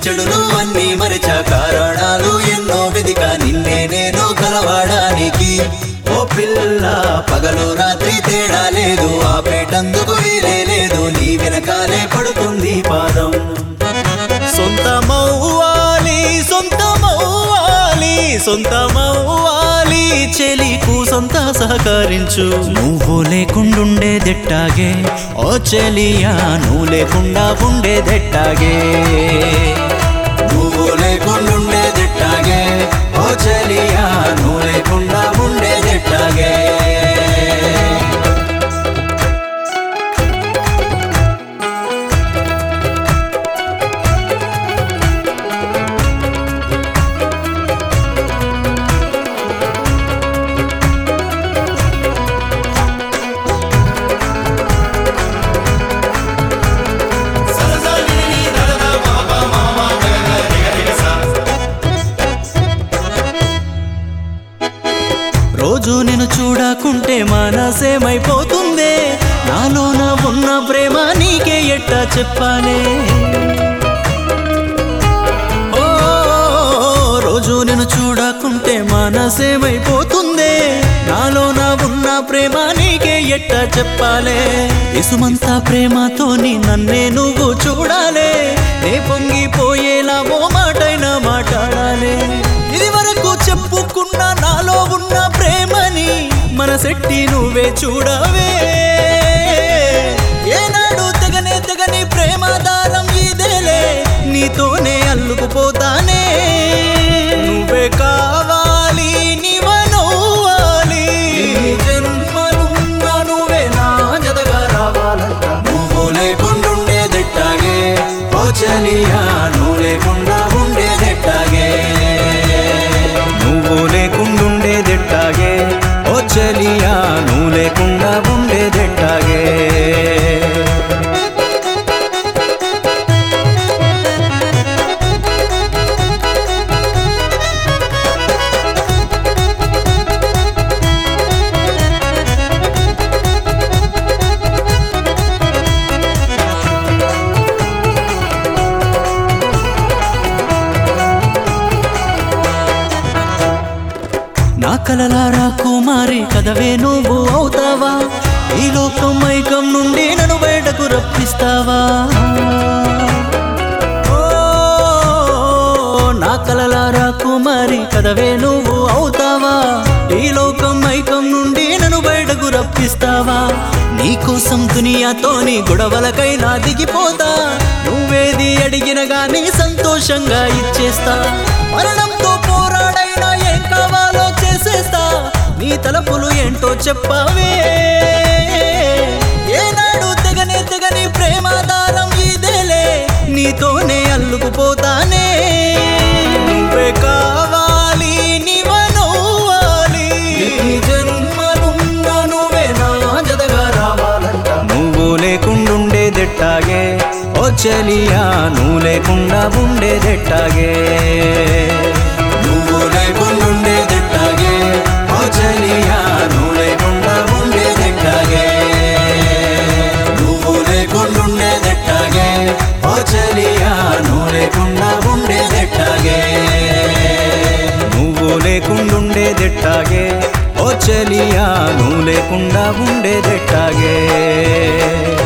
చెడులు అన్నీ మరిచా కారణాలు ఎన్నో వెదిక నిన్నే నేను కలవాడానికి ఓ పిల్ల పగలు రాత్రి తేడా లేదు ఆపేటందుకు వీలే లేదు నీ వెనకాలే పడుతుంది పాదం సొంతమవ్వాలి సొంతమవ్వాలి సొంతమవ్వాలి చెలికు సొంత సహకరించు నువ్వు లేకుండుండేదెట్టాగే ఓ చెలియా నువ్వు లేకుండా ఉండేదెట్టాగే నువ్వు లేకుండుండేదెట్టాగే ఓ చెలియా నువ్వు లేకుండా ఉండేదెట్టాగే రోజు నేను చూడకుంటే మనసేమైపోతుందే నాలోన ఉన్న ప్రేమ నీకే ఎట్టా చెప్పాలే ఓ రోజు నేను చూడకుంటే మనసేమైపోతుందే నాలోన ఉన్న ప్రేమ నీకే ఎట్టా చెప్పాలే ఇసుమంతా ప్రేమతోని నన్నే నువ్వు చూడాలే నే పొంగిపోయేలా ఓ మాటైనా మాట్లాడాలి ఇది వరకు చెప్పుకున్న నాలో ఉన్న ప్రేమని మనసెట్టి నువ్వే చూడవే ఏనాడు తెగనే తెగని ప్రేమ దారం ఇదేలే నీతోనే అల్లుకుపోతానే నువ్వే కావాలి నీవనవ్వాలి జన్మలున్నా నువ్వే నా జతగా రావాలంట నువ్వు లేకుండుండేదెట్టాగే ఓ చలియా నువ్వు లేకుండా ఉండేదెట్టాగే నువ్వు లేకుండుండేదెట్టాగే ఓ చలియా నువ్వు లేకుండా ఉండేదెట్టాగే నా కలలారా కుమారి కదవే నువ్వు అవుతావా ఈ లోకం మైకం నుండి నన్ను బయటకు రప్పిస్తావా ఓ, నా కలలారా కుమారి కదవే నువ్వు అవుతావా ఈ లోకం మైకం నుండి నన్ను బయటకు రప్పిస్తావా నీకోసం దునియాతోని గొడవలకైనా దిగిపోతా నువ్వేది అడిగిన గాని సంతోషంగా ఇచ్చేస్తా మరణంతో పోరాడైనా ఏం కావాలో చేసేస్తా నీ తలపులు ఏంటో చెప్పవే ఏనాడు తెగనే తెగని ప్రేమ దారం ఇదేలే నీతోనే అల్లుకుపోతానే నువ్వే కావాలి నీవనవ్వాలి జన్మలున్నా నువ్వే నా జతగా రావాలంట నువ్వు లేకుండుండేదెట్టాగే ఓ చలియా నువ్వు లేకుండా ఉండేదెట్టాగే నువ్వు లేకుండుండేదెట్టాగే ఓ చలియా నువ్వు లేకుండా ఉండేదెట్టాగే నువ్వు లేకుండుండేదెట్టాగే ఓ చలియా నువ్వు లేకుండా ఉండేదెట్టాగే నువ్వు లేకుండుండేదెట్టాగే ఓ చలియా నువ్వు లేకుండా ఉండేదెట్టాగే